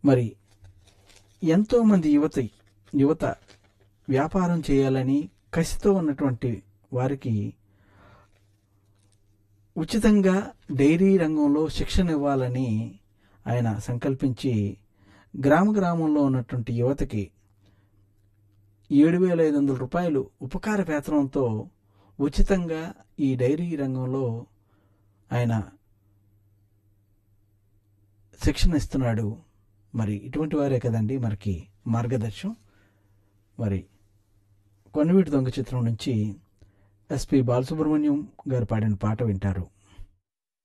మరి ఎంతోమంది యువత యువత వ్యాపారం చేయాలని కసితో ఉన్నటువంటి వారికి ఉచితంగా డైరీ రంగంలో శిక్షణ ఇవ్వాలని ఆయన సంకల్పించి గ్రామ గ్రామంలో ఉన్నటువంటి యువతకి ఏడు వేల ఐదు వందల రూపాయలు ఉపకార వేతనంతో ఉచితంగా ఈ డైరీ రంగంలో ఆయన శిక్షణ ఇస్తున్నాడు మరి ఇటువంటి వారే కదండి మనకి మార్గదర్శనం మరి కొన్నవీటి దొంగ చిత్రం నుంచి ఎస్పి బాలసుబ్రహ్మణ్యం గారు పాడిన పాట వింటారు